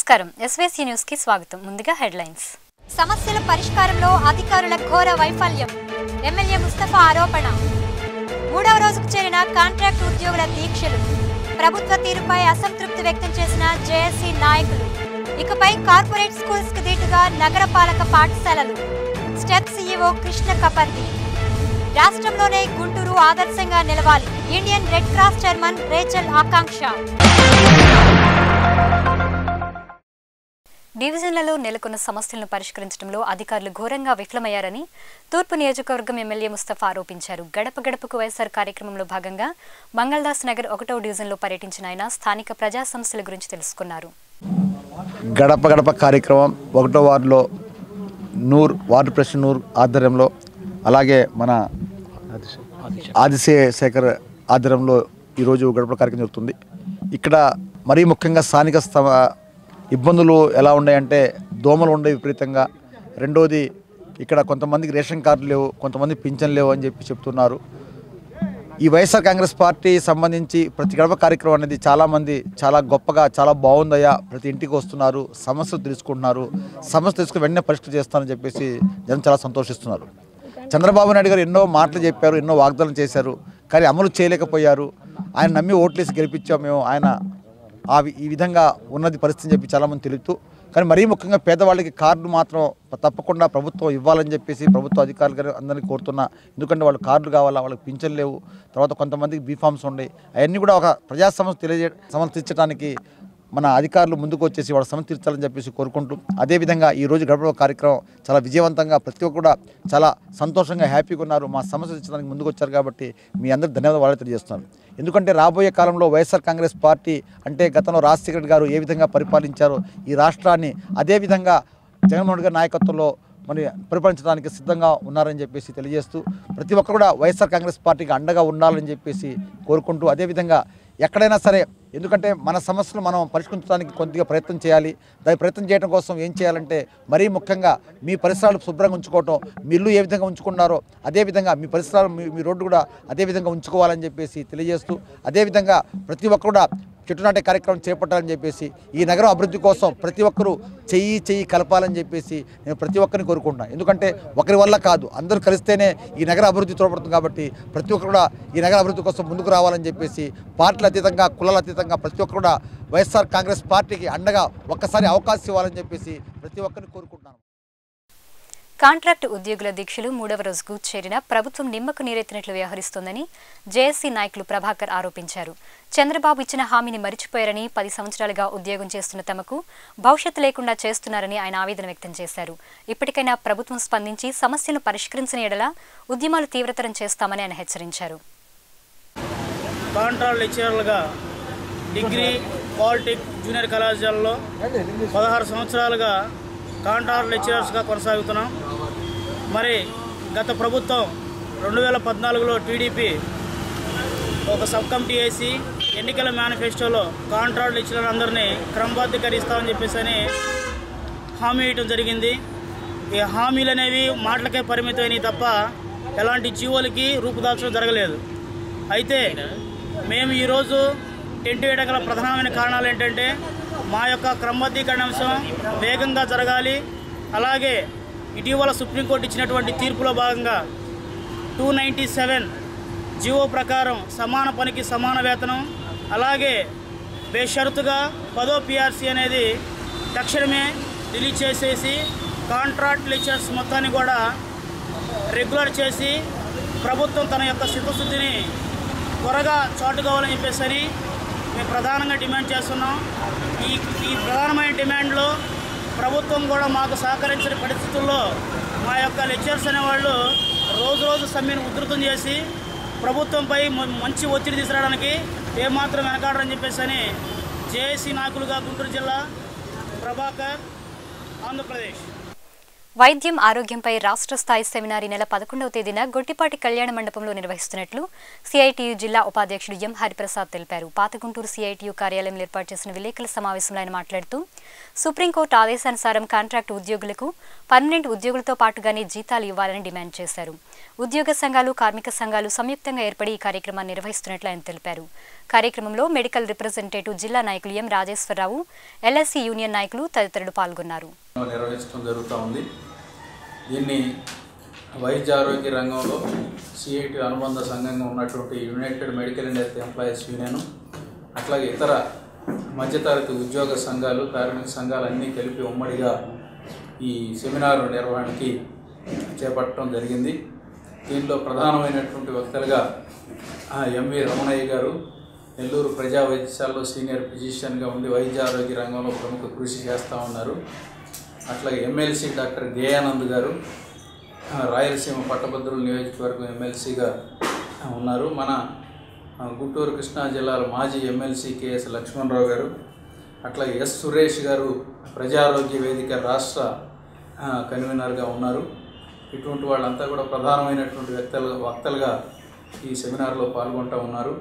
నమస్కారం SVC news కి స్వాగతం ముందుగా హెడ్లైన్స్ సమస్యల పరిష్కారంలో అధికారుల ఘోర వైఫల్యం ఎమ్మెల్యే ముస్తఫా ఆరోపణ మూడవ రోజుకు చేరిన కాంట్రాక్ట్ ఉద్యోగుల దీక్షలు ప్రభుత్వ తీరుపై అసంతృప్తి వ్యక్తం చేసిన జేఏసీ నాయకులు ఇకపై కార్పొరేట్ స్కూల్స్ కు దీటుగా నగరపాలక పాఠశాలలు స్టెప్ సీఈఓ కృష్ణ కపర్ది రాష్ట్రంలోనే గుంటూరు ఆదర్శంగా నిలవాలి Indian Red Cross chairman Rachel ఆకాంక్ష డివిజన్లలో నెలకొన్న సమస్యలను పరిష్కరించడంలో అధికారులు ఘోరంగా విఫలమయ్యారని తూర్పు నియోజకవర్గం ఎమ్మెల్యే ముస్తఫా ఆరోపించారు గడప గడపకు వైఎస్ఆర్ కార్యక్రమంలో భాగంగా మంగళదాస్ నగర్ ఒకటో డివిజన్లో పర్యటించిన ఆయన స్థానిక ప్రజా సమస్యల గురించి తెలుసుకున్నారు గడప గడప కార్యక్రమం ఒకటో వార్డులో నూర్ వార్డు ప్రెసిడెంట్ నూర్ ఆధ్వర్యంలో అలాగే మన ఆదిశే శేఖర్ ఆధ్వర్యంలో ఈరోజు గడప కార్యక్రమం జరుగుతుంది ఇక్కడ మరీ ముఖ్యంగా స్థానిక స్థ- ఇబ్బందులు ఎలా ఉన్నాయంటే దోమలు ఉండే విపరీతంగా రెండోది ఇక్కడ కొంతమందికి రేషన్ కార్డులు లేవు కొంతమంది పింఛన్ లేవు అని చెప్పి చెప్తున్నారు ఈ వైఎస్ఆర్ కాంగ్రెస్ పార్టీ సంబంధించి ప్రతి గడప కార్యక్రమం అనేది చాలామంది చాలా గొప్పగా చాలా బాగుందయ్యా ప్రతి ఇంటికి వస్తున్నారు సమస్యలు తెలుసుకుంటున్నారు సమస్య తెలుసుకుని వెంటనే పరిష్కృతి చేస్తానని చెప్పేసి జనం చాలా సంతోషిస్తున్నారు చంద్రబాబు నాయుడు గారు ఎన్నో మాటలు చెప్పారు ఎన్నో వాగ్దానం చేశారు కానీ అమలు చేయలేకపోయారు ఆయన నమ్మి ఓట్లేసి గెలిపించాం మేము ఆయన ఆ వి- ఈ విధంగా ఉన్నది పరిస్థితి అని చెప్పి చాలామంది తెలుపుతూ కానీ మరీ ముఖ్యంగా పేదవాళ్ళకి కార్డు మాత్రం తప్పకుండా ప్రభుత్వం ఇవ్వాలని చెప్పేసి ప్రభుత్వ అధికారులు గారు అందరినీ కోరుతున్నా ఎందుకంటే వాళ్ళు కార్డులు కావాలా వాళ్ళకి పింఛన్ లేవు తర్వాత కొంతమందికి బీఫామ్స్ ఉన్నాయి అవన్నీ కూడా ఒక ప్రజా సమస్య తెలియజే సమర్థించడానికి మన అధికారులు ముందుకు వచ్చేసి వాళ్ళ సమస్య తీర్చాలని చెప్పేసి కోరుకుంటూ అదేవిధంగా ఈ రోజు గడప కార్యక్రమం చాలా విజయవంతంగా ప్రతి ఒక్కరు కూడా చాలా సంతోషంగా హ్యాపీగా ఉన్నారు మా సమస్య తీర్చడానికి ముందుకు వచ్చారు కాబట్టి మీ అందరికి ధన్యవాదాలు వాళ్ళే తెలియజేస్తున్నాను ఎందుకంటే రాబోయే కాలంలో వైఎస్ఆర్ కాంగ్రెస్ పార్టీ అంటే గతంలో రాజశేఖర రెడ్డి గారు ఏ విధంగా పరిపాలించారో ఈ రాష్ట్రాన్ని అదేవిధంగా జగన్మోహన్ రెడ్డి గారి నాయకత్వంలో మరి పరిపాలించడానికి సిద్ధంగా ఉన్నారని చెప్పేసి తెలియజేస్తూ ప్రతి ఒక్కరు కూడా వైఎస్ఆర్ కాంగ్రెస్ పార్టీకి అండగా ఉండాలని చెప్పేసి కోరుకుంటూ అదేవిధంగా ఎక్కడైనా సరే ఎందుకంటే మన సమస్యలు మనం పరిష్కరించడానికి కొద్దిగా ప్రయత్నం చేయాలి దాని ప్రయత్నం చేయడం కోసం ఏం చేయాలంటే మరీ ముఖ్యంగా మీ పరిసరాలు శుభ్రంగా ఉంచుకోవటం మీ ఇల్లు ఏ విధంగా ఉంచుకున్నారో అదేవిధంగా మీ పరిసరాలు మీ మీ రోడ్డు కూడా అదే విధంగా ఉంచుకోవాలని చెప్పేసి తెలియజేస్తూ అదేవిధంగా ప్రతి ఒక్కరు కూడా చెట్టు నాటే కార్యక్రమం చేపట్టాలని చెప్పేసి ఈ నగరం అభివృద్ధి కోసం ప్రతి ఒక్కరూ చెయ్యి చెయ్యి కలపాలని చెప్పేసి నేను ప్రతి ఒక్కరిని కోరుకుంటున్నాను ఎందుకంటే ఒకరి వల్ల కాదు అందరూ కలిస్తేనే ఈ నగర అభివృద్ధి తోడ్పడుతుంది కాబట్టి ప్రతి ఒక్కరు కూడా ఈ నగర అభివృద్ధి కోసం ముందుకు రావాలని చెప్పేసి పార్టీల అతీతంగా కులాల అతీతంగా ప్రతి ఒక్కరు కూడా వైఎస్ఆర్ కాంగ్రెస్ పార్టీకి అండగా ఒక్కసారి అవకాశం ఇవ్వాలని చెప్పేసి ప్రతి ఒక్కరిని కోరుకుంటున్నాను కాంట్రాక్ట్ ఉద్యోగుల దీక్షలు మూడవ రోజుకు చేరిన ప్రభుత్వం నిమ్మకు నీరెత్తినట్లు వ్యవహరిస్తోందని జేఏసీ నాయకులు ప్రభాకర్ ఆరోపించారు చంద్రబాబు ఇచ్చిన హామీని మరిచిపోయారని పది సంవత్సరాలుగా ఉద్యోగం చేస్తున్న తమకు భవిష్యత్తు లేకుండా చేస్తున్నారని ఆయన ఆవేదన వ్యక్తం చేశారు ఇప్పటికైనా ప్రభుత్వం స్పందించి సమస్యలను పరిష్కరించిన ఎడల ఉద్యమాలు తీవ్రతరం చేస్తామని ఆయన హెచ్చరించారు కాంట్రాక్ట్ లెక్చరర్లుగా డిగ్రీ పాలిటెక్ జూనియర్ కళాశాలలో పదహారు సంవత్సరాలుగా కాంట్రాక్ట్ లెక్చరర్స్గా కొనసాగుతున్నాం మరి గత ప్రభుత్వం రెండు వేల పద్నాలుగులో టీడీపీ ఒక సబ్ కమిటీ వేసి ఎన్నికల మేనిఫెస్టోలో కాంట్రాక్ట్ లెక్చరర్ అందరినీ క్రమబద్ధీకరిస్తామని చెప్పేసి అని హామీ ఇవ్వడం జరిగింది ఈ హామీలు అనేవి మాటలకే పరిమితమైనవి తప్ప ఎలాంటి జీవోలకి రూపుదాల్చడం జరగలేదు అయితే మేము ఈరోజు టెంట్ వేయడం గల ప్రధానమైన కారణాలు ఏంటంటే మా యొక్క క్రమబద్ధీకరణ అంశం వేగంగా జరగాలి అలాగే ఇటీవల సుప్రీంకోర్టు ఇచ్చినటువంటి తీర్పులో భాగంగా టూ నైంటీ సెవెన్ జివో ప్రకారం సమాన పనికి సమాన వేతనం అలాగే బేషరతుగా పదో పిఆర్సీ అనేది తక్షణమే రిలీజ్ చేసేసి కాంట్రాక్ట్ లెక్చర్స్ మొత్తాన్ని కూడా రెగ్యులర్ చేసి ప్రభుత్వం తన యొక్క చిత్తశుద్ధిని త్వరగా చాటుకోవాలని చెప్పేసి అని మేము ప్రధానంగా డిమాండ్ చేస్తున్నాం ఈ ఈ ప్రధానమైన డిమాండ్లో ప్రభుత్వం కూడా మాకు సహకరించిన పరిస్థితుల్లో మా యొక్క లెక్చర్స్ అనేవాళ్ళు రోజు రోజు సమ్మెను ఉధృతం చేసి ప్రభుత్వంపై మ- మంచి ఒత్తిడి తీసుకురావడానికి ఏమాత్రం వెనకాడరని చెప్పేసి అని జేఏసీ నాయకులుగా గుంటూరు జిల్లా ప్రభాకర్ ఆంధ్రప్రదేశ్ వైద్యం ఆరోగ్యంపై రాష్ట్ర స్థాయి సెమినార్ ఈ నెల పదకొండవ తేదీన గొట్టిపాటి కళ్యాణ మండపంలో నిర్వహిస్తున్నట్లు సిఐటియు జిల్లా ఉపాధ్యక్షుడు ఎం హరిప్రసాద్ తెలిపారు పాతగుంటూరు సిఐటియు కార్యాలయంలో ఏర్పాటు చేసిన విలేకరుల సమావేశంలో ఆయన మాట్లాడుతూ సుప్రీంకోర్టు ఆదేశానుసారం కాంట్రాక్టు ఉద్యోగులకు పర్మనెంట్ ఉద్యోగులతో పాటుగానే జీతాలు ఇవ్వాలని డిమాండ్ చేశారు ఉద్యోగ సంఘాలు కార్మిక సంఘాలు సంయుక్తంగా ఏర్పడి ఈ కార్యక్రమాన్ని నిర్వహిస్తున్నట్లు ఆయన తెలిపారు కార్యక్రమంలో మెడికల్ రిప్రజెంటేటివ్ జిల్లా నాయకులు ఎం రాజేశ్వరరావు ఎల్ఎస్సి యూనియన్ నాయకులు తదితరులు పాల్గొన్నారు నిర్వహించడం జరుగుతూ ఉంది దీన్ని వైద్య ఆరోగ్య రంగంలో సిఐటి అనుబంధ సంఘంగా ఉన్నటువంటి United Medical and Health Employees Union అట్లాగే ఇతర మధ్యతరగతి ఉద్యోగ సంఘాలు కార్మిక సంఘాలు అన్నీ కలిపి ఉమ్మడిగా ఈ సెమినార్ నిర్వహణకి చేపట్టడం జరిగింది దీంట్లో ప్రధానమైనటువంటి వక్తలుగా ఆ, ఎంవి రమణయ్య గారు నెల్లూరు ప్రజా వైద్యశాలలో సీనియర్ ఫిజిషియన్గా ఉండి వైద్య ఆరోగ్య రంగంలో ప్రముఖ కృషి చేస్తూ ఉన్నారు అట్లాగే ఎమ్మెల్సీ డాక్టర్ గేయానంద్ గారు ఆ, రాయలసీమ పట్టభద్రుల నియోజకవర్గం ఎమ్మెల్సీగా ఉన్నారు మన ఆ, గుంటూరు కృష్ణా జిల్లాల మాజీ ఎమ్మెల్సీ కెఎస్ లక్ష్మణరావు గారు అట్లాగే ఎస్ సురేష్ గారు ప్రజారోగ్య వేదిక రాష్ట్ర ఆ, కన్వీనర్గా ఉన్నారు ఇటువంటి వాళ్ళంతా కూడా ప్రధానమైనటువంటి వ్యక్తులు వక్తలుగా ఈ సెమినార్లో పాల్గొంటూ ఉన్నారు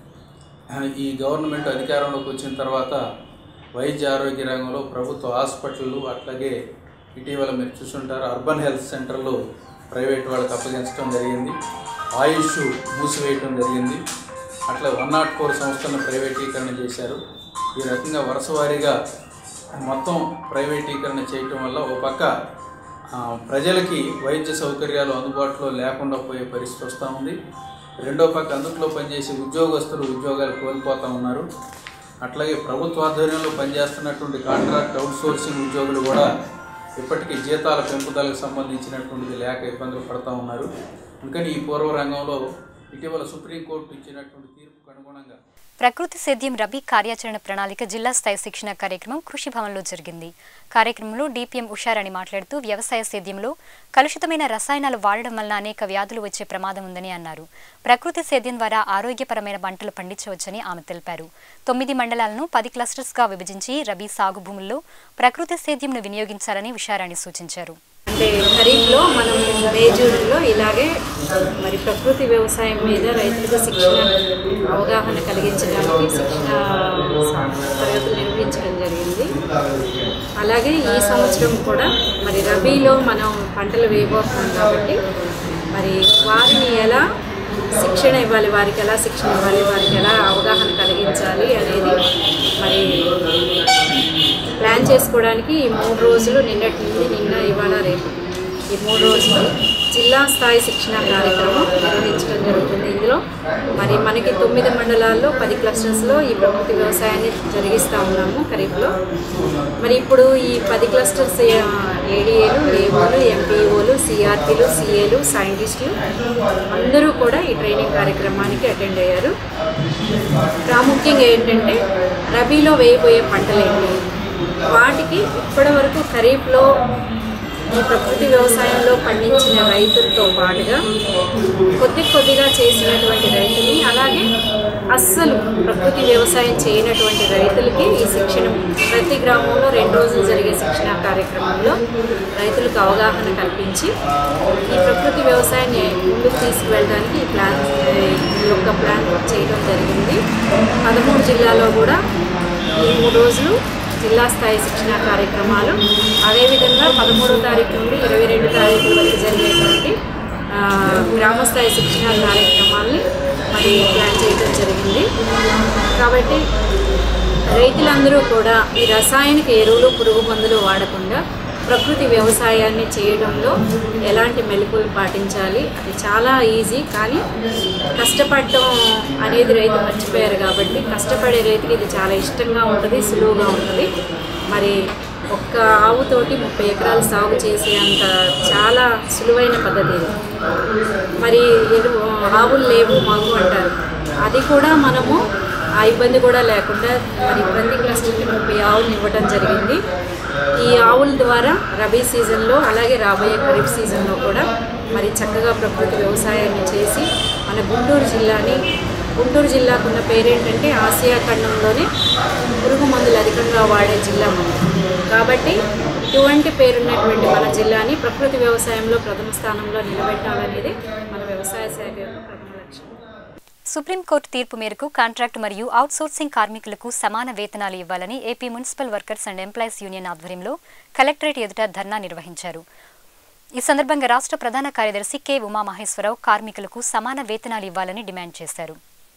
ఆ, ఈ గవర్నమెంట్ అధికారంలోకి వచ్చిన తర్వాత వైద్య ఆరోగ్య రంగంలో ప్రభుత్వ హాస్పిటళ్ళు అట్లాగే ఇటీవల మీరు చూసుంటారు అర్బన్ హెల్త్ సెంటర్లు ప్రైవేట్ వాళ్ళకి అప్పగించడం జరిగింది ఆయుష్ మూసివేయటం జరిగింది అట్లా వన్ నాట్ ఫోర్ సంస్థలను ప్రైవేటీకరణ చేశారు ఈ రకంగా వరుసవారీగా మొత్తం ప్రైవేటీకరణ చేయటం వల్ల ఓ పక్క ఆ, ప్రజలకి వైద్య సౌకర్యాలు అందుబాటులో లేకుండా పోయే పరిస్థితి వస్తూ ఉంది రెండో పక్క అందుట్లో పనిచేసే ఉద్యోగస్తులు ఉద్యోగాలు కోల్పోతూ ఉన్నారు అట్లాగే ప్రభుత్వ ఆధ్వర్యంలో పనిచేస్తున్నటువంటి కాంట్రాక్ట్ అవుట్సోర్సింగ్ ఉద్యోగులు కూడా ఇప్పటికీ జీతాల పెంపుదలకు సంబంధించినటువంటిది లేక ఇబ్బందులు పడుతూ ఉన్నారు అందుకని ఈ పూర్వ రంగంలో ఇటీవల సుప్రీంకోర్టు ఇచ్చినటువంటి తీర్పుకు అనుగుణంగా ప్రకృతి సేద్యం రబీ కార్యాచరణ ప్రణాళిక జిల్లా స్థాయి శిక్షణ కార్యక్రమం కృషి భవన్లో జరిగింది కార్యక్రమంలో డిపిఎం ఉషారాణి మాట్లాడుతూ వ్యవసాయ సేద్యంలో కలుషితమైన రసాయనాలు వాడడం వలన అనేక వ్యాధులు వచ్చే ప్రమాదం ఉందని అన్నారు ప్రకృతి సేద్యం ద్వారా ఆరోగ్యపరమైన పంటలు పండించవచ్చని ఆమె తెలిపారు తొమ్మిది మండలాలను పది క్లస్టర్స్గా విభజించి రబీ సాగు భూముల్లో ప్రకృతి సేద్యంను వినియోగించాలని ఉషారాణి సూచించారు అంటే ఖరీఫ్లో మనం మే జూన్లో ఇలాగే మరి ప్రకృతి వ్యవసాయం మీద రైతులకు శిక్షణ అవగాహన కలిగించడానికి శిక్షణ తరగతులు నిర్వహించడం జరిగింది అలాగే ఈ సంవత్సరం కూడా మరి రబీలో మనం పంటలు వేయబోతున్నాం కాబట్టి మరి వారిని ఎలా శిక్షణ ఇవ్వాలి వారికి ఎలా శిక్షణ ఇవ్వాలి వారికి ఎలా అవగాహన కలిగించాలి అనేది మరి ప్లాన్ చేసుకోవడానికి ఈ మూడు రోజులు నిన్నటి నుండి నిన్న ఇవాళ రేపు ఈ మూడు రోజులు జిల్లా స్థాయి శిక్షణ కార్యక్రమం నిర్వహించడం జరుగుతుంది ఇందులో మరి మనకి తొమ్మిది మండలాల్లో పది క్లస్టర్స్లో ఈ ప్రకృతి వ్యవసాయాన్ని జరిగిస్తూ ఉన్నాము ఖరీఫ్లో మరి ఇప్పుడు ఈ పది క్లస్టర్స్ ఏడీఏలు ఏఓలు ఎంపీఓలు సిఆర్పీలు సిఏలు సైంటిస్టులు అందరూ కూడా ఈ ట్రైనింగ్ కార్యక్రమానికి అటెండ్ అయ్యారు ప్రాముఖ్యంగా ఏంటంటే రబీలో వేయబోయే పంటలు ఏంటి వాటికి ఇప్పటివరకు ఖరీఫ్లో ఈ ప్రకృతి వ్యవసాయంలో పండించిన రైతులతో పాటుగా కొద్ది కొద్దిగా చేసినటువంటి రైతుల్ని అలాగే అస్సలు ప్రకృతి వ్యవసాయం చేయనటువంటి రైతులకి ఈ శిక్షణ ప్రతి గ్రామంలో రెండు రోజులు జరిగే శిక్షణ కార్యక్రమంలో రైతులకు అవగాహన కల్పించి ఈ ప్రకృతి వ్యవసాయాన్ని ముందుకు తీసుకువెళ్ళడానికి ఈ ప్లాన్ ఈ యొక్క ప్లాన్ చేయడం జరిగింది పదమూడు జిల్లాలో కూడా ఈ మూడు రోజులు జిల్లా స్థాయి శిక్షణ కార్యక్రమాలు అదేవిధంగా పదమూడవ తారీఖు నుండి ఇరవై రెండు తారీఖు వరకు జరిగేటువంటి ఆ, గ్రామ స్థాయి శిక్షణ కార్యక్రమాల్ని మరి ప్లాన్ చేయడం జరిగింది కాబట్టి రైతులందరూ కూడా ఈ రసాయనిక ఎరువులు పురుగు మందులు వాడకుండా ప్రకృతి వ్యవసాయాన్ని చేయడంలో ఎలాంటి మెలకువలు పాటించాలి అది చాలా ఈజీ కానీ కష్టపడటం అనేది రైతు మర్చిపోయారు కాబట్టి కష్టపడే రైతుకి ఇది చాలా ఇష్టంగా ఉంటుంది సులువుగా ఉంటుంది మరి ఒక్క ఆవుతోటి ముప్పై ఎకరాలు సాగు చేసే అంత చాలా సులువైన పద్ధతి ఇది మరి ఎరువు ఆవులు లేవు మాకు అంటారు అది కూడా మనము ఆ ఇబ్బంది కూడా లేకుండా మరి ప్రతి క్లస్టర్కి ముప్పై ఆవులు ఇవ్వడం జరిగింది ఈ ఆవుల ద్వారా రబీ సీజన్లో అలాగే రాబోయే ఖరీఫ్ సీజన్లో కూడా మరి చక్కగా ప్రకృతి వ్యవసాయాన్ని చేసి మన గుంటూరు జిల్లాని గుంటూరు జిల్లాకు ఉన్న పేరేంటంటే ఆసియా ఖండంలోనే పురుగు మందులు అధికంగా వాడే జిల్లా మనం కాబట్టి ఇటువంటి పేరున్నటువంటి మన జిల్లాని ప్రకృతి వ్యవసాయంలో ప్రథమ స్థానంలో నిలబెట్టాలనేది మన వ్యవసాయ శాఖ యొక్క ప్రథమ లక్ష్యం సుప్రీంకోర్టు తీర్పు మేరకు కాంట్రాక్ట్ మరియు అవుట్సోర్సింగ్ కార్మికులకు సమాన వేతనాలు ఇవ్వాలని A P Municipal Workers and Employees Union ఆధ్వర్యంలో కలెక్టరేట్ ఎదుట ధర్నా నిర్వహించారు ఈ సందర్భంగా రాష్ట్ర ప్రధాన కార్యదర్శి కె ఉమామహేశ్వరరావు కార్మికులకు సమాన వేతనాలు ఇవ్వాలని డిమాండ్ చేశారు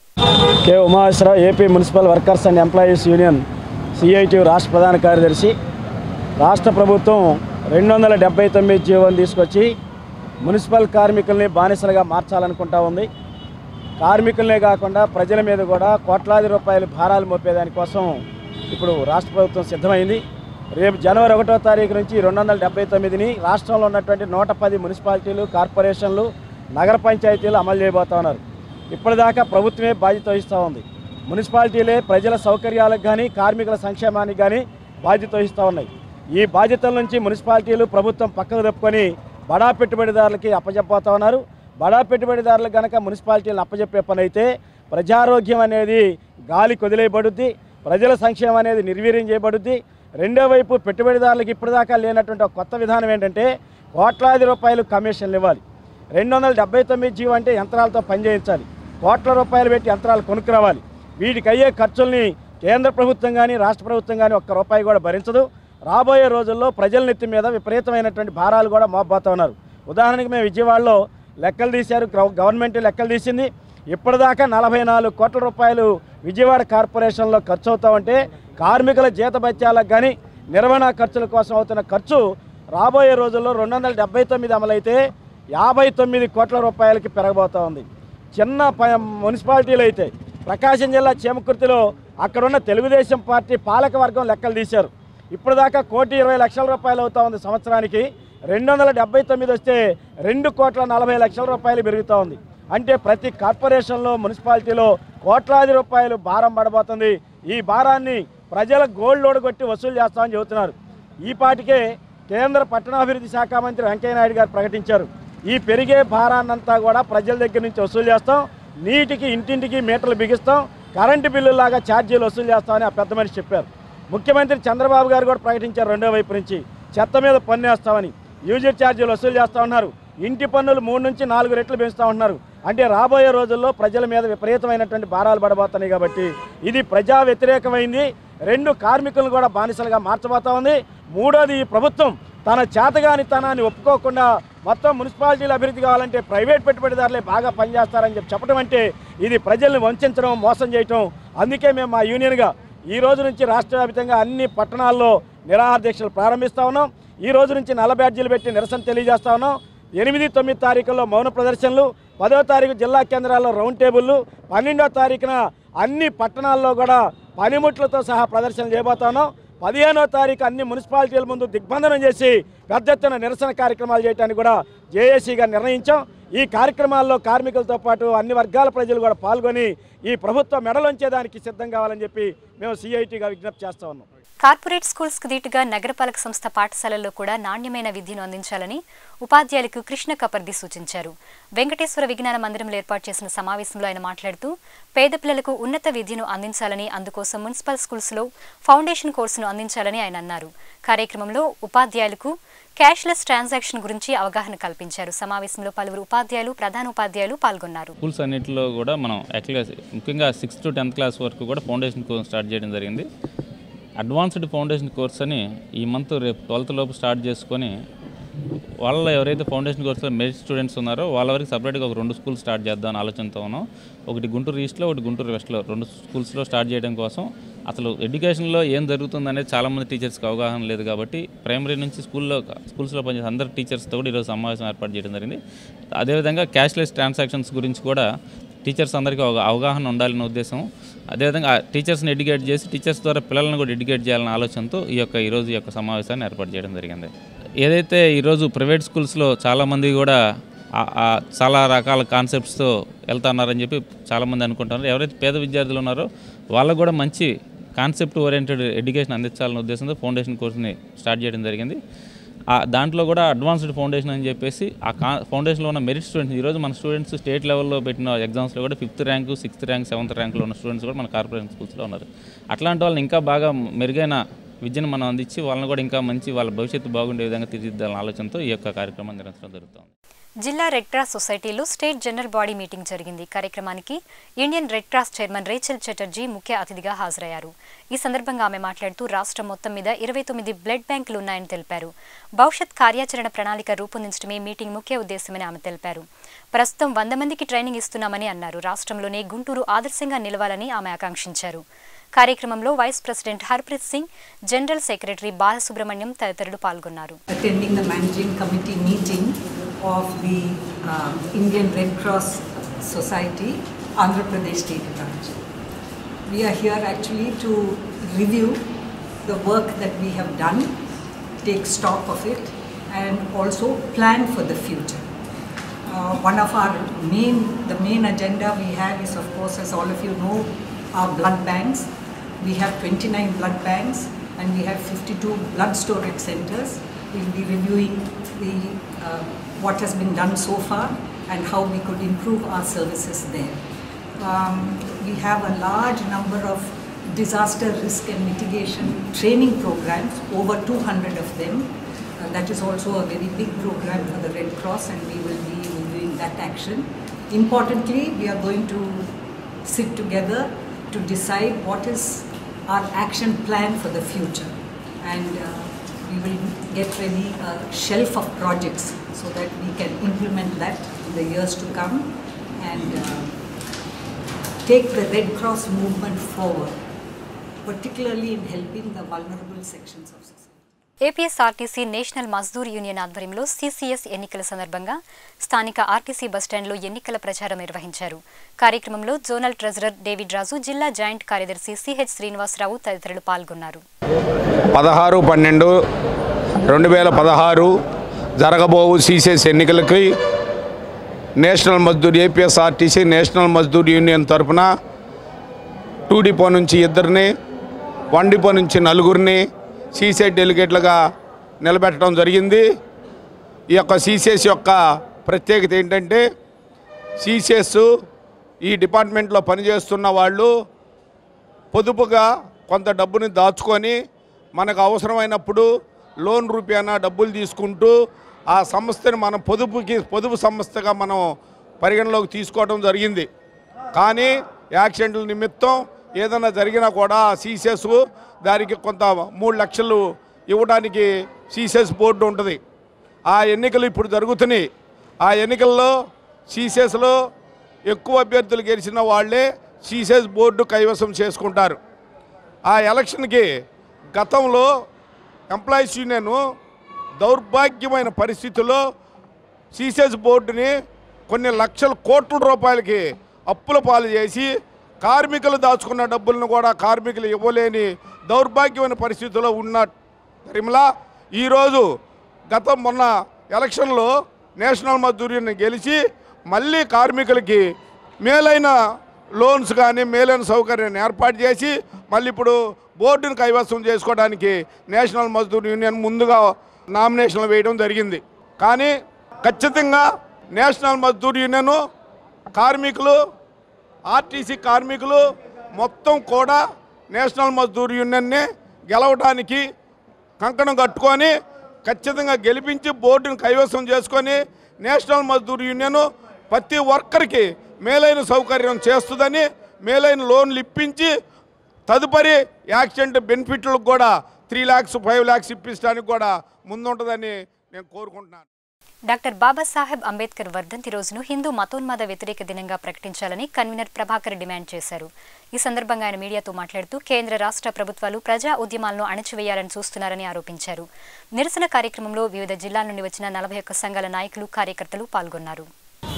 K Umashwararao A P Municipal Workers and Employees Union C I T రాష్ట్ర ప్రధాన కార్యదర్శి రాష్ట్ర ప్రభుత్వం రెండు వందల డెబ్బై తొమ్మిది జీవోని తీసుకొచ్చి మున్సిపల్ కార్మికుల్ని బానిసలుగా మార్చాలనుకుంటా ఉంది కార్మికులనే కాకుండా ప్రజల మీద కూడా కోట్లాది రూపాయలు భారాలు మోపేదానికోసం ఇప్పుడు రాష్ట్ర ప్రభుత్వం సిద్ధమైంది రేపు జనవరి ఒకటో తారీఖు నుంచి రెండు వందల డెబ్బై తొమ్మిదిని రాష్ట్రంలో ఉన్నటువంటి నూట పది మున్సిపాలిటీలు కార్పొరేషన్లు నగర పంచాయతీలు అమలు చేయబోతా ఉన్నారు ఇప్పటిదాకా ప్రభుత్వమే బాధ్యత వహిస్తూ ఉంది మున్సిపాలిటీలే ప్రజల సౌకర్యాలకు కానీ కార్మికుల సంక్షేమానికి కానీ బాధ్యత వహిస్తూ ఉన్నాయి ఈ బాధ్యతల నుంచి మున్సిపాలిటీలు ప్రభుత్వం పక్కకు తప్పుకొని బడా పెట్టుబడిదారులకి అప్పజెప్పబోతా ఉన్నారు బడా పెట్టుబడిదారులకు కనుక మున్సిపాలిటీలను అప్పజెప్పే పని అయితే ప్రజారోగ్యం అనేది గాలి కొదిలేయబడుద్ది ప్రజల సంక్షేమం అనేది నిర్వీర్యం చేయబడుద్ది రెండో వైపు పెట్టుబడిదారులకు ఇప్పటిదాకా లేనటువంటి ఒక కొత్త విధానం ఏంటంటే కోట్లాది రూపాయలు కమిషన్లు ఇవ్వాలి రెండు వందల డెబ్బై తొమ్మిది జీవో అంటే యంత్రాలతో పనిచేయించాలి కోట్ల రూపాయలు పెట్టి యంత్రాలు కొనుక్కురావాలి వీటికి అయ్యే ఖర్చుల్ని కేంద్ర ప్రభుత్వం కానీ రాష్ట్ర ప్రభుత్వం కానీ ఒక్క రూపాయి కూడా భరించదు రాబోయే రోజుల్లో ప్రజల నెత్తి మీద విపరీతమైనటువంటి భారాలు కూడా మోపబోతా ఉన్నారు ఉదాహరణకి మేము విజయవాడలో లెక్కలు తీశారు గ్రవ- గవర్నమెంట్ లెక్కలు తీసింది ఇప్పటిదాకా నలభై నాలుగు కోట్ల రూపాయలు విజయవాడ కార్పొరేషన్లో ఖర్చు అవుతా ఉంటే కార్మికుల జీతభత్యాలకు కానీ నిర్వహణ ఖర్చుల కోసం అవుతున్న ఖర్చు రాబోయే రోజుల్లో రెండు వందల డెబ్బై తొమ్మిది అమలైతే యాభై తొమ్మిది కోట్ల రూపాయలకి పెరగబోతా ఉంది చిన్న ప- మున్సిపాలిటీలు అయితే ప్రకాశం జిల్లా చేమకుర్తిలో అక్కడున్న తెలుగుదేశం పార్టీ పాలక వర్గం లెక్కలు తీశారు ఇప్పటిదాకా కోటి ఇరవై లక్షల రూపాయలు అవుతా ఉంది సంవత్సరానికి రెండు వందల డెబ్బై తొమ్మిది వస్తే రెండు కోట్ల నలభై లక్షల రూపాయలు పెరుగుతూ ఉంది అంటే ప్రతి కార్పొరేషన్లో మున్సిపాలిటీలో కోట్లాది రూపాయలు భారం పడబోతుంది ఈ భారాన్ని ప్రజల గోల్డ్ లోడ్ కొట్టి వసూలు చేస్తామని చెబుతున్నారు ఈ పాటికే కేంద్ర పట్టణాభివృద్ధి శాఖ మంత్రి వెంకయ్యనాయుడు గారు ప్రకటించారు ఈ పెరిగే భారాన్నంతా కూడా ప్రజల దగ్గర నుంచి వసూలు చేస్తాం నీటికి ఇంటింటికి మీటర్లు బిగిస్తాం కరెంటు బిల్లులాగా ఛార్జీలు వసూలు చేస్తామని ఆ పెద్ద మనిషి చెప్పారు ముఖ్యమంత్రి చంద్రబాబు గారు కూడా ప్రకటించారు రెండో వైపు నుంచి చెత్త మీద పన్ను వేస్తామని యూజర్ ఛార్జీలు వసూలు చేస్తా ఉన్నారు ఇంటి పన్నులు మూడు నుంచి నాలుగు రెట్లు పెంచుతా ఉంటున్నారు అంటే రాబోయే రోజుల్లో ప్రజల మీద విపరీతమైనటువంటి భారాలు పడబోతున్నాయి కాబట్టి ఇది ప్రజా వ్యతిరేకమైంది రెండు కార్మికులను కూడా బానిసలుగా మార్చబోతా ఉంది మూడోది ఈ ప్రభుత్వం తన చేతగానితనాన్ని ఒప్పుకోకుండా మొత్తం మున్సిపాలిటీలు అభివృద్ధి కావాలంటే ప్రైవేట్ పెట్టుబడిదారులే బాగా పనిచేస్తారని చెప్పి చెప్పడం అంటే ఇది ప్రజల్ని వంచడం మోసం చేయటం అందుకే మేము మా యూనియన్గా ఈ రోజు నుంచి రాష్ట్ర వ్యాప్తంగా అన్ని పట్టణాల్లో నిరాహార దీక్షలు ప్రారంభిస్తా ఉన్నాం ఈ రోజు నుంచి నల్ల బ్యాడ్జీలు పెట్టి నిరసన తెలియజేస్తా ఉన్నాం ఎనిమిది తొమ్మిది తారీఖుల్లో మౌన ప్రదర్శనలు పదో తారీఖు జిల్లా కేంద్రాల్లో రౌండ్ టేబుల్లు పన్నెండో తారీఖున అన్ని పట్టణాల్లో కూడా పనిముట్లతో సహా ప్రదర్శనలు చేయబోతున్నాం పదిహేనో తారీఖు అన్ని మున్సిపాలిటీల ముందు దిగ్బంధనం చేసి పెద్ద ఎత్తున నిరసన కార్యక్రమాలు చేయడానికి కూడా జేఏసీగా నిర్ణయించాం ఈ కార్యక్రమాల్లో కార్మికులతో పాటు అన్ని వర్గాల ప్రజలు కూడా పాల్గొని ఈ ప్రభుత్వం మెడలుంచేదానికి సిద్ధం కావాలని చెప్పి మేము సిఐటిగా విజ్ఞప్తి చేస్తా ఉన్నాం కార్పొరేట్ స్కూల్స్ కు దీటుగా నగరపాలక సంస్థ పాఠశాలల్లో కూడా నాణ్యమైన విద్యను అందించాలని ఉపాధ్యాయులకు కృష్ణ కపర్ది సూచించారు వెంకటేశ్వర విజ్ఞాన మందిరంలో ఏర్పాటు చేసిన సమావేశంలో ఆయన మాట్లాడుతూ పేద పిల్లలకు ఉన్నత విద్యను అందించాలని అందుకోసం మున్సిపల్ స్కూల్స్లో ఫౌండేషన్ కోర్సును అందించాలని ఆయన అన్నారు కార్యక్రమంలో ఉపాధ్యాయులకు క్యాష్లెస్ ట్రాన్సాక్షన్ గురించి అవగాహన కల్పించారు సమావేశంలో పలువురు ఉపాధ్యాయులు ప్రధాన ఉపాధ్యాయులు పాల్గొన్నారు స్కూల్స్ అన్నింటిలో కూడా మనం యాక్చువల్గా ముఖ్యంగా సిక్స్త్ టు టెన్త్ క్లాస్ వరకు కూడా ఫౌండేషన్ కోర్స్ స్టార్ట్ చేయడం జరిగింది అడ్వాన్స్డ్ ఫౌండేషన్ కోర్స్ అని ఈ మంత్ రేపు ట్వెల్త్ లోపు స్టార్ట్ చేసుకొని వాళ్ళ ఎవరైతే ఫౌండేషన్ కోర్సులో మెరిట్ స్టూడెంట్స్ ఉన్నారో వాళ్ళ వరకు సపరేట్గా ఒక రెండు స్కూల్ స్టార్ట్ చేద్దాం ఆలోచనతో ఉన్నాం ఒకటి గుంటూరు ఈస్ట్లో ఒకటి గుంటూరు వెస్ట్లో రెండు స్కూల్స్లో స్టార్ట్ చేయడం కోసం అసలు ఎడ్యుకేషన్లో ఏం జరుగుతుంది అనేది చాలామంది టీచర్స్కి అవగాహన లేదు కాబట్టి ప్రైమరీ నుంచి స్కూల్లో స్కూల్స్లో పనిచేసే అందరు టీచర్స్తో కూడా ఈరోజు సమావేశం ఏర్పాటు చేయడం జరిగింది అదేవిధంగా క్యాష్లెస్ ట్రాన్సాక్షన్స్ గురించి కూడా టీచర్స్ అందరికీ ఒక అవగాహన ఉండాలనే ఉద్దేశం అదేవిధంగా ఆ టీచర్స్ని ఎడ్యుకేట్ చేసి టీచర్స్ ద్వారా పిల్లల్ని కూడా ఎడ్యుకేట్ చేయాలనే ఆలోచనతో ఈ యొక్క ఈరోజు ఈ యొక్క సమావేశాన్ని ఏర్పాటు చేయడం జరిగింది ఏదైతే ఈరోజు ప్రైవేట్ స్కూల్స్లో చాలామంది కూడా ఆ- ఆ చాలా రకాల కాన్సెప్ట్స్తో వెళ్తున్నారని చెప్పి చాలామంది అనుకుంటున్నారు ఎవరైతే పేద విద్యార్థులు ఉన్నారో వాళ్ళకు కూడా మంచి కాన్సెప్ట్ ఓరియంటెడ్ ఎడ్యుకేషన్ అందించాలనే ఉద్దేశంతో ఫౌండేషన్ కోర్స్ని స్టార్ట్ చేయడం జరిగింది ఆ దాంట్లో కూడా అడ్వాన్స్డ్ ఫౌండేషన్ అని చెప్పేసి ఆ కా ఫౌండేషన్లో ఉన్న మెరిట్ స్టూడెంట్స్ ఈరోజు మన స్టూడెంట్స్ స్టేట్ లెవెల్లో పెట్టిన ఎగ్జామ్స్లో కూడా fifth rank sixth rank seventh ర్యాంక్లో ఉన్న స్టూడెంట్స్ కూడా మన కార్పొరేషన్ స్కూల్స్లో ఉన్నారు అట్లాంటి వాళ్ళని ఇంకా బాగా మెరుగైన విద్యను మనం అందించి వాళ్ళని కూడా ఇంకా మంచి వాళ్ళ భవిష్యత్తు బాగుండే విధంగా తీర్చిదిద్దాలనే ఆలోచనతో ఈ యొక్క కార్యక్రమం నిర్వహించడం జరుగుతుంది జిల్లా రెడ్ క్రాస్ సొసైటీలో స్టేట్ జనరల్ బాడీ మీటింగ్ జరిగింది కార్యక్రమానికి Indian Red Cross chairman Rachel Chatterjee ముఖ్య అతిథిగా హాజరయ్యారు ఈ సందర్భంగా ఆమె మాట్లాడుతూ రాష్ట్రం మొత్తం మీద ఇరవై తొమ్మిది బ్లడ్ బ్యాంకులు ఉన్నాయని తెలిపారు భవిష్యత్ కార్యాచరణ ప్రణాళిక రూపొందించడమే మీటింగ్ ముఖ్య ఉద్దేశమని ఆమె తెలిపారు ప్రస్తుతం వంద మందికి ట్రైనింగ్ ఇస్తున్నామని అన్నారు రాష్ట్రంలోనే గుంటూరు ఆదర్శంగా నిలవాలని ఆమె ఆకాంక్షించారు కార్యక్రమంలో vice president Harpreet Singh general secretary Balasubrahmanyam తదితరులు పాల్గొన్నారు attending the managing committee meeting of the um, Indian Red Cross Society, Andhra Pradesh State Branch. We are here actually to review the work that we have done, take stock of it, and also plan for the future. Uh, one of our main, the main agenda we have is, of course, as all of you know, our blood banks. We have 29 blood banks and we have 52 blood storage centers. We'll be reviewing the, uh, what has been done so far and how we could improve our services there. Um, we have a large number of disaster risk and mitigation training programs, over 200 of them. Uh, that is also a very big program for the Red Cross and we will be reviewing that action. Importantly, we are going to sit together to decide what is our action plan for the future. And uh, we will get ready a shelf of projects so that we can implement that in the years to come and uh, take the Red Cross movement forward, particularly in helping the vulnerable sections of society. APSRTC national Mazdoor union ఆధ్వర్యంలో CCS ఎన్నికల సందర్భంగా స్థానిక RTC బస్టాండ్లో ఎన్నికల ప్రచారం నిర్వహించారు కార్యక్రమంలో zonal treasurer David రాజు జిల్లా జాయింట్ కార్యదర్శి సిహెచ్ శ్రీనివాసరావు తదితరులు పాల్గొన్నారు పదహారు పన్నెండు రెండు వేల పదహారు జరగబోవు సీసీఎస్ ఎన్నికలకి national Mazdoor APSRTC national Mazdoor union తరఫున టూ డిపో నుంచి ఇద్దరిని వన్ డిపో నుంచి నలుగురిని సీసీఎస్ డెలిగేట్లుగా నిలబెట్టడం జరిగింది ఈ యొక్క సీసీఎస్ యొక్క ప్రత్యేకత ఏంటంటే సీసీఎస్ ఈ డిపార్ట్మెంట్లో పనిచేస్తున్న వాళ్ళు పొదుపుగా కొంత డబ్బుని దాచుకొని మనకు అవసరమైనప్పుడు లోన్ రూపాయన డబ్బులు తీసుకుంటూ ఆ సంస్థని మనం పొదుపుకి పొదుపు సంస్థగా మనం పరిగణలోకి తీసుకోవడం జరిగింది కానీ యాక్సిడెంట్ల నిమిత్తం ఏదైనా జరిగినా కూడా సీసెస్ దానికి కొంత మూడు లక్షలు ఇవ్వడానికి సీసెస్ బోర్డు ఉంటుంది ఆ ఎన్నికలు ఇప్పుడు జరుగుతున్నాయి ఆ ఎన్నికల్లో సీసెస్లో ఎక్కువ అభ్యర్థులు గెలిచిన వాళ్ళే సీసెస్ బోర్డు కైవసం చేసుకుంటారు ఆ ఎలక్షన్కి గతంలో ఎంప్లాయీస్ యూనియన్ దౌర్భాగ్యమైన పరిస్థితుల్లో సీసెస్ బోర్డుని కొన్ని లక్షల కోట్ల రూపాయలకి అప్పుల పాలు చేసి కార్మికులు దాచుకున్న డబ్బులను కూడా కార్మికులు ఇవ్వలేని దౌర్భాగ్యమైన పరిస్థితుల్లో ఉన్న తిరుమల ఈరోజు గత మొన్న ఎలక్షన్లో నేషనల్ మజ్దూరిని గెలిచి మళ్ళీ కార్మికులకి మేలైన లోన్స్ కానీ మేలైన సౌకర్యాన్ని ఏర్పాటు చేసి మళ్ళీ ఇప్పుడు బోర్డును కైవసం చేసుకోవడానికి నేషనల్ మజ్దూర్ యూనియన్ ముందుగా నామినేషన్లు వేయడం జరిగింది కానీ ఖచ్చితంగా నేషనల్ మజ్దూర్ యూనియన్ కార్మికులు ఆర్టీసీ కార్మికులు మొత్తం కూడా నేషనల్ మజ్దూర్ యూనియన్ని గెలవడానికి కంకణం కట్టుకొని ఖచ్చితంగా గెలిపించి బోర్డును కైవసం చేసుకొని నేషనల్ మజ్దూర్ యూనియన్ ప్రతి వర్కర్కి మేలైన సౌకర్యం చేస్తుందని మేలైన లోన్లు ఇప్పించి తదుపరి యాక్సిడెంట్ బెనిఫిట్లకు కూడా త్రీ ల్యాక్స్ ఫైవ్ ల్యాక్స్ ఇప్పించడానికి కూడా ముందుంటుందని నేను కోరుకుంటున్నాను డాక్టర్ బాబాసాహెబ్ అంబేద్కర్ వర్ధంతి రోజును హిందూ మతోన్మాద వ్యతిరేక దినంగా ప్రకటించాలని కన్వీనర్ ప్రభాకర్ డిమాండ్ చేశారు ఈ సందర్భంగా ఆయన మీడియాతో మాట్లాడుతూ కేంద్ర రాష్ట్ర ప్రభుత్వాలు ప్రజా ఉద్యమాలను అణచివేయాలని చూస్తున్నారని ఆరోపించారు నిరసన కార్యక్రమంలో వివిధ జిల్లాల నుండి వచ్చిన నలభై ఒక్క సంఘాల నాయకులు కార్యకర్తలు పాల్గొన్నారు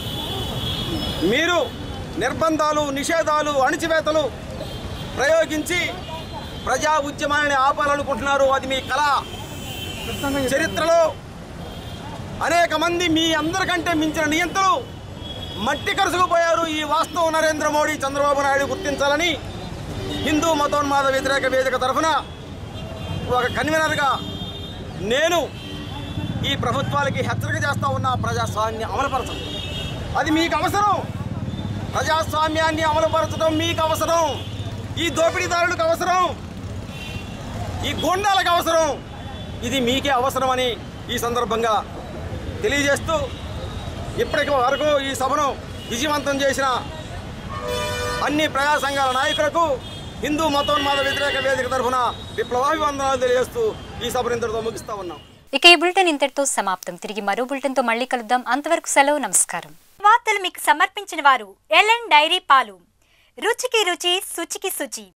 మీరు నిర్బంధాలు నిషేధాలు అణిచివేతలు ప్రయోగించి ప్రజా ఉద్యమాన్ని ఆపాలనుకుంటున్నారు అది మీ కళ చరిత్రలో అనేక మంది మీ అందరికంటే మించిన నియంతలు మట్టి కరుసుకుపోయారు ఈ వాస్తవం నరేంద్ర మోడీ చంద్రబాబు నాయుడు గుర్తించాలని హిందూ మతోన్మాద వ్యతిరేక వేదిక తరఫున ఒక కన్వీనర్గా నేను ఈ ప్రభుత్వాలకి హెచ్చరిక చేస్తా ఉన్న ప్రజాస్వామ్యాన్ని అమలుపరచడం అది మీకు అవసరం ప్రజాస్వామ్యాన్ని అమలుపరచడం మీకు అవసరం ఈ దోపిడీదారులకు అవసరం ఈ గూండాలకు అవసరం ఇది మీకే అవసరమని ఈ సందర్భంగా తెలియజేస్తూ ఇప్పటికి వరకు ఈ సభను విజయవంతం చేసిన అన్ని ప్రజా సంఘాల నాయకులకు హిందూ మతోన్మాద వ్యతిరేక వేదిక తరఫున విప్లవాభివందనాలు తెలియజేస్తూ ఈ సభను ఇంతటితో ముగిస్తా ఉన్నాం ఇక ఈ బులెటిన్ ఇంతటితో సమాప్తం తిరిగి మరో బులెటిన్తో మళ్ళీ కలుద్దాం అంతవరకు సెలవు నమస్కారం వార్తలు మీకు సమర్పించిన వారు ఎల్ఎన్ డైరీ పాలు రుచికి రుచి శుచికి శుచి